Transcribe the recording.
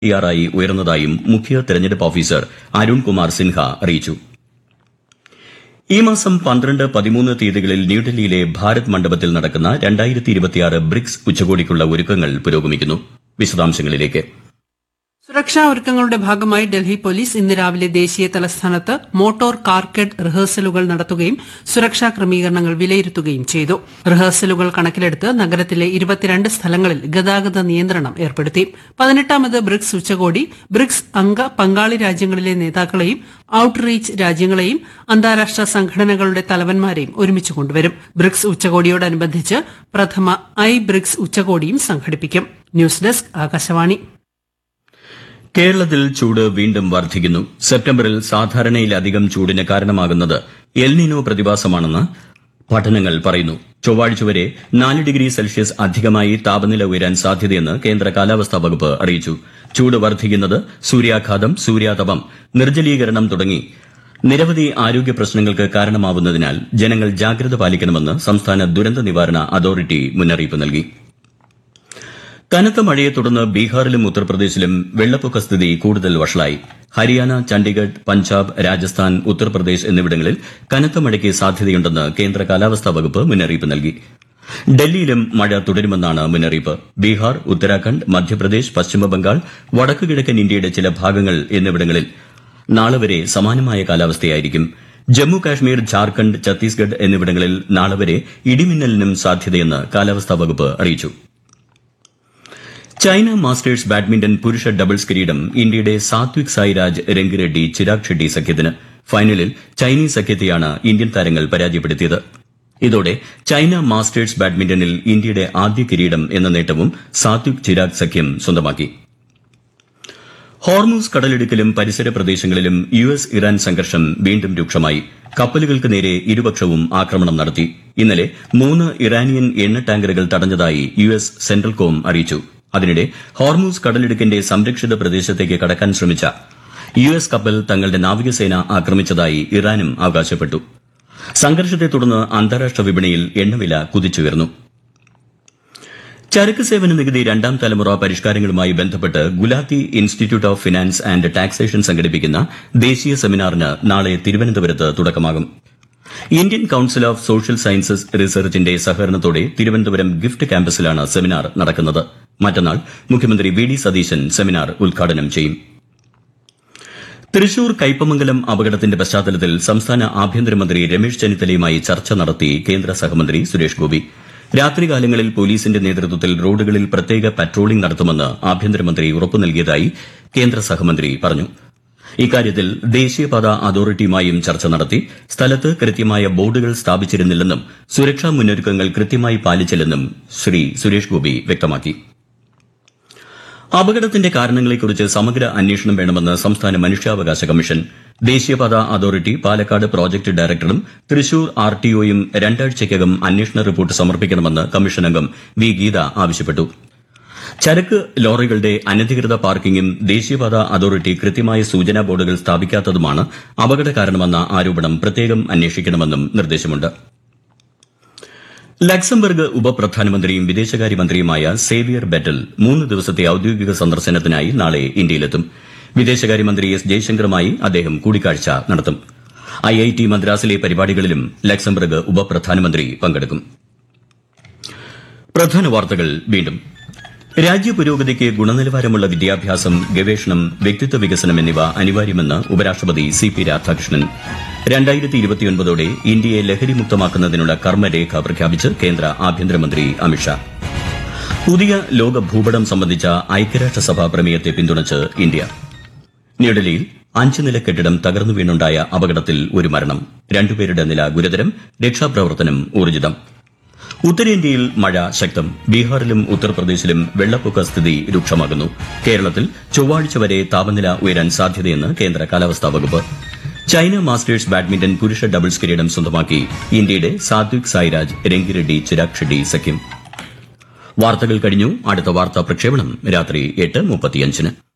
ായി ഉയർന്നതായും മുഖ്യ തെരഞ്ഞെടുപ്പ് ഓഫീസർ അരുൺ കുമാർ സിൻഹ അറിയിച്ചു ഈ മാസം പന്ത്രണ്ട് പതിമൂന്ന് തീയതികളിൽ ന്യൂഡൽഹിയിലെ ഭാരത് മണ്ഡപത്തിൽ നടക്കുന്ന ബ്രിക്സ് ഉച്ചകോടിക്കുള്ള ഒരുക്കങ്ങൾ പുരോഗമിക്കുന്നു വിശദാംശങ്ങളിലേക്ക് സുരക്ഷാ ഒരുക്കങ്ങളുടെ ഭാഗമായി ഡൽഹി പോലീസ് ഇന്ന് രാവിലെ ദേശീയ തലസ്ഥാനത്ത് മോട്ടോർ കാർക്കഡ് റിഹേഴ്സലുകൾ നടത്തുകയും സുരക്ഷാ ക്രമീകരണങ്ങൾ വിലയിരുത്തുകയും ചെയ്തു റിഹേഴ്സലുകൾ കണക്കിലെടുത്ത് നഗരത്തിലെ ഇരുപത്തിരണ്ട് സ്ഥലങ്ങളിൽ ഗതാഗത നിയന്ത്രണം ഏർപ്പെടുത്തി പതിനെട്ടാമത് ബ്രിക്സ് ഉച്ചകോടി ബ്രിക്സ് അംഗ പങ്കാളി രാജ്യങ്ങളിലെ നേതാക്കളെയും ഔട്ട്റീച്ച് രാജ്യങ്ങളെയും അന്താരാഷ്ട്ര സംഘടനകളുടെ തലവന്മാരെയും ഒരുമിച്ച് കൊണ്ടുവരും ബ്രിക്സ് ഉച്ചകോടിയോടനുബന്ധിച്ച് പ്രഥമ ഐ ബ്രിക്സ് ഉച്ചകോടിയും സംഘടിപ്പിക്കും ന്യൂസ് ഡെസ്ക് ആകാശവാണി കേരളത്തിൽ ചൂട് വീണ്ടും വർദ്ധിക്കുന്നു സെപ്റ്റംബറിൽ സാധാരണയിലധികം ചൂടിന് കാരണമാകുന്നത് എൽനിനോ പ്രതിഭാസമാണെന്ന് പഠനങ്ങൾ പറയുന്നു ചൊവ്വാഴ്ച വരെ നാല് ഡിഗ്രി സെൽഷ്യസ് അധികമായി താപനില ഉയരാൻ സാധ്യതയെന്ന് കേന്ദ്ര കാലാവസ്ഥാ വകുപ്പ് അറിയിച്ചു ചൂട് വർദ്ധിക്കുന്നത് സൂര്യാഘാതം സൂര്യാതപം നിർജ്ജലീകരണം തുടങ്ങി നിരവധി ആരോഗ്യ പ്രശ്നങ്ങൾക്ക് കാരണമാവുന്നതിനാൽ ജനങ്ങൾ ജാഗ്രത പാലിക്കണമെന്ന് സംസ്ഥാന ദുരന്ത നിവാരണ അതോറിറ്റി മുന്നറിയിപ്പ് നൽകി കനത്ത മഴയെ തുടർന്ന് ബീഹാറിലും ഉത്തർപ്രദേശിലും വെള്ളപ്പൊക്ക സ്ഥിതി കൂടുതൽ വഷളായി ഹരിയാന ചണ്ഡിഗഡ് പഞ്ചാബ് രാജസ്ഥാൻ ഉത്തർപ്രദേശ് എന്നിവിടങ്ങളിൽ കനത്ത മഴയ്ക്ക് സാധ്യതയുണ്ടെന്ന് കേന്ദ്ര കാലാവസ്ഥാ വകുപ്പ് മുന്നറിയിപ്പ് നൽകി ഡൽഹിയിലും മഴ തുടരുമെന്നാണ് മുന്നറിയിപ്പ് ബീഹാർ ഉത്തരാഖണ്ഡ് മധ്യപ്രദേശ് പശ്ചിമബംഗാൾ വടക്കു കിഴക്കൻ ഇന്ത്യയുടെ ചില ഭാഗങ്ങൾ എന്നിവിടങ്ങളിൽ നാളെ വരെ സമാനമായ കാലാവസ്ഥയായിരിക്കും ജമ്മു കാശ്മീർ ഝാർഖണ്ഡ് ഛത്തീസ്ഗഡ് എന്നിവിടങ്ങളിൽ നാളെ വരെ ഇടിമിന്നലിനും സാധ്യതയെന്ന് കാലാവസ്ഥാ വകുപ്പ് അറിയിച്ചു ചൈന മാസ്റ്റേഴ്സ് ബാഡ്മിന്റൺ പുരുഷ ഡബിൾസ് കിരീടം ഇന്ത്യയുടെ സാത്വിക് സായിരാജ് രംഗിറെഡ്ഡി ചിരാഗ് ഷെട്ടി സഖ്യത്തിന് ഫൈനലിൽ ചൈനീസ് സഖ്യത്തെയാണ് ഇന്ത്യൻ താരങ്ങൾ പരാജയപ്പെടുത്തിയത് ഇതോടെ ചൈന മാസ്റ്റേഴ്സ് ബാഡ്മിന്റണിൽ ഇന്ത്യയുടെ ആദ്യ കിരീടം എന്ന നേട്ടവും സാത്വിക് ചിരാഗ് സഖ്യം സ്വന്തമാക്കി ഹോർമൂസ് കടലിടുക്കിലും പരിസര പ്രദേശങ്ങളിലും യു എസ് ഇറാൻ സംഘർഷം വീണ്ടും രൂക്ഷമായി കപ്പലുകൾക്ക് നേരെ ഇരുപക്ഷവും ആക്രമണം നടത്തി ഇന്നലെ മൂന്ന് ഇറാനിയൻ എണ്ണ ടാങ്കറുകൾ തടഞ്ഞതായി യു എസ് സെൻട്രൽ കോം അറിയിച്ചു അതിനിടെ ഹോർമൂസ് കടലിടുക്കിന്റെ സംരക്ഷിത പ്രദേശത്തേക്ക് കടക്കാൻ ശ്രമിച്ച യു എസ് കപ്പൽ തങ്ങളുടെ നാവികസേന ആക്രമിച്ചതായി ഇറാനും അവകാശപ്പെട്ടു സംഘർഷത്തെ തുടർന്ന് അന്താരാഷ്ട്ര വിപണിയിൽ എണ്ണവില കുതിച്ചുയർന്നു ചരക്ക് സേവന നികുതി രണ്ടാം തലമുറ പരിഷ്കാരങ്ങളുമായി ബന്ധപ്പെട്ട് Gulati institute of finance and taxation സംഘടിപ്പിക്കുന്ന ദേശീയ സെമിനാറിന് നാളെ തിരുവനന്തപുരത്ത് തുടക്കമാകും Indian council of social sciences റിസർച്ചിന്റെ സഹകരണത്തോടെ തിരുവനന്തപുരം ഗിഫ്റ്റ് ക്യാമ്പസിലാണ് സെമിനാർ നടക്കുന്നത് മറ്റന്നാൾ മുഖ്യമന്ത്രി വി ഡി സതീശൻ സെമിനാർ ഉദ്ഘാടനം ചെയ്യും തൃശൂർ കയ്പമംഗലം അപകടത്തിന്റെ പശ്ചാത്തലത്തിൽ സംസ്ഥാന ആഭ്യന്തരമന്ത്രി രമേശ് ചെന്നിത്തലയുമായി ചർച്ച നടത്തി കേന്ദ്ര സഹമന്ത്രി സുരേഷ് ഗോപി രാത്രികാലങ്ങളിൽ പോലീസിന്റെ നേതൃത്വത്തിൽ റോഡുകളിൽ പ്രത്യേക പട്രോളിംഗ് നടത്തുമെന്ന് ആഭ്യന്തരമന്ത്രി ഉറപ്പു നൽകിയതായി കേന്ദ്ര സഹമന്ത്രി പറഞ്ഞു ഇക്കാര്യത്തിൽ ദേശീയപാത അതോറിറ്റിയുമായും ചർച്ച നടത്തി സ്ഥലത്ത് കൃത്യമായ ബോർഡുകൾ സ്ഥാപിച്ചിരുന്നില്ലെന്നും സുരക്ഷാ മുന്നൊരുക്കങ്ങൾ കൃത്യമായി പാലിച്ചില്ലെന്നും ശ്രീ സുരേഷ് ഗോപി വ്യക്തമാക്കി അപകടത്തിന്റെ കാരണങ്ങളെക്കുറിച്ച് സമഗ്ര അന്വേഷണം വേണമെന്ന് സംസ്ഥാന മനുഷ്യാവകാശ കമ്മീഷൻ ദേശീയപാത അതോറിറ്റി പാലക്കാട് പ്രോജക്ട് ഡയറക്ടറും തൃശൂർ ആർടിഒയും രണ്ടാഴ്ചയ്ക്കകം അന്വേഷണ റിപ്പോർട്ട് സമർപ്പിക്കണമെന്ന് കമ്മീഷൻ അംഗം വി ഗീത ആവശ്യപ്പെട്ടു ചരക്ക് ലോറികളുടെ അനധികൃത പാർക്കിംഗും ദേശീയപാത അതോറിറ്റി കൃത്യമായ സൂചനാ ബോർഡുകൾ സ്ഥാപിക്കാത്തതുമാണ് അപകട കാരണമെന്ന ആരോപണം പ്രത്യേകം അന്വേഷിക്കണമെന്നും നിർദ്ദേശമുണ്ട് ലക്സംബർഗ് ഉപപ്രധാനമന്ത്രിയും വിദേശകാര്യമന്ത്രിയുമായ സേവിയർ ബെറ്റൽ മൂന്ന് ദിവസത്തെ ഔദ്യോഗിക സന്ദർശനത്തിനായി നാളെ ഇന്ത്യയിലെത്തും വിദേശകാര്യമന്ത്രി എസ് ജയശങ്കറുമായി അദ്ദേഹം കൂടിക്കാഴ്ച നടത്തും ഐഐടി മദ്രാസിലെ പരിപാടികളിലും ലക്സംബർഗ് ഉപപ്രധാനമന്ത്രി പങ്കെടുക്കും പ്രധാന വാർത്തകൾ വീണ്ടും രാജ്യപുരോഗതിക്ക് ഗുണനിലവാരമുള്ള വിദ്യാഭ്യാസം ഗവേഷണം വ്യക്തിത്വ വികസനം എന്നിവ അനിവാര്യമെന്ന് ഉപരാഷ്ട്രപതി സി പി രാധാകൃഷ്ണൻ രണ്ടായിരത്തി ഇരുപത്തിയൊൻപതോടെ ഇന്ത്യയെ ലഹരിമുക്തമാക്കുന്നതിനുള്ള കർമ്മരേഖ പ്രഖ്യാപിച്ച് കേന്ദ്ര ആഭ്യന്തരമന്ത്രി അമിത്ഷാ പുതിയ ലോക ഭൂപടം സംബന്ധിച്ച ഐക്യരാഷ്ട്രസഭാ പ്രമേയത്തെ പിന്തുണച്ച് ഇന്ത്യ ന്യൂഡൽഹിയിൽ അഞ്ച് നില കെട്ടിടം തകർന്നു വീണുണ്ടായ അപകടത്തിൽ ഒരു മരണം രണ്ടുപേരുടെ നില ഗുരുതരം രക്ഷാപ്രവർത്തനം ഊർജിതം ഉത്തരേന്ത്യയിൽ മഴ ശക്തം ബീഹാറിലും ഉത്തർപ്രദേശിലും വെള്ളപ്പൊക്ക സ്ഥിതി രൂക്ഷമാകുന്നു കേരളത്തിൽ ചൊവ്വാഴ്ച വരെ താപനില ഉയരാൻ സാധ്യതയെന്ന് കേന്ദ്ര കാലാവസ്ഥാ വകുപ്പ് ചൈന മാസ്റ്റേഴ്സ് ബാഡ്മിന്റൺ പുരുഷ ഡബിൾസ് കിരീടം സ്വന്തമാക്കി ഇന്ത്യയുടെ സാത്വിക് സായിരാജ് രംഗിറെഡ്ഡി ചിരാഗ് ഷെഡ്ഡി സഖ്യം വാർത്തകൾ കഴിഞ്ഞു അടുത്ത വാർത്താ പ്രക്ഷേപണം രാത്രി എട്ട് മുപ്പത്തിയഞ്ചിന്